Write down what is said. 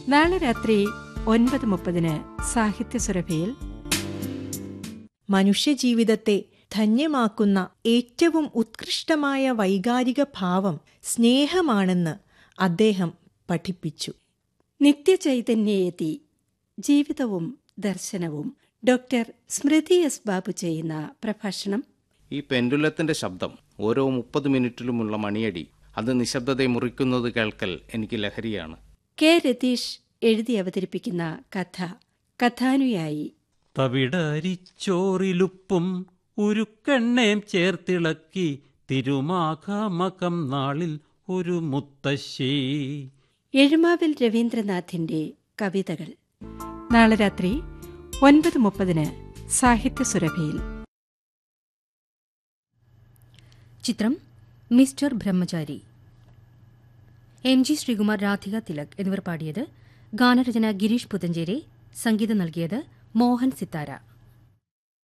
നാളെ രാത്രി ഒൻപത് മുപ്പതിന് സാഹിത്യസുരഭിയിൽ മനുഷ്യജീവിതത്തെ ധന്യമാക്കുന്ന ഏറ്റവും ഉത്കൃഷ്ടമായ വൈകാരിക ഭാവം സ്നേഹമാണെന്ന് അദ്ദേഹം പഠിപ്പിച്ചു നിത്യചൈതന്യയതി ജീവിതവും ദർശനവും ഡോക്ടർ സ്മൃതി എസ് ബാബു ചെയ്യുന്ന പ്രഭാഷണം ഈ പെൻഡുലത്തിന്റെ ശബ്ദം ഓരോ മുപ്പത് മിനിറ്റിലുമുള്ള മണിയടി അത് നിശബ്ദതയെ മുറിക്കുന്നത് കേൾക്കൽ എനിക്ക് ലഹരിയാണ് കെ രതീഷ് എഴുതി അവതരിപ്പിക്കുന്ന കഥ കഥാനുയായി തവിടരിച്ചോറിലുപ്പും ഉരുക്കെണ്ണേം ചേർത്തിളക്കി തിരുമാഘമകം നാളിൽ ഒരു മുത്തശ്ശി എഴുമാവിൽ രവീന്ദ്രനാഥിന്റെ കവിതകൾ നാളെ രാത്രി ഒൻപത് മുപ്പതിന് സാഹിത്യസുരഭിയിൽ ചിത്രം mister Brahmachari M G Sreekumar Radhika Thilak എന്നിവർ പാടിയത് ഗാനരചന ഗിരീഷ് പുതഞ്ചേരി സംഗീതം നൽകിയത് മോഹൻ സിത്താര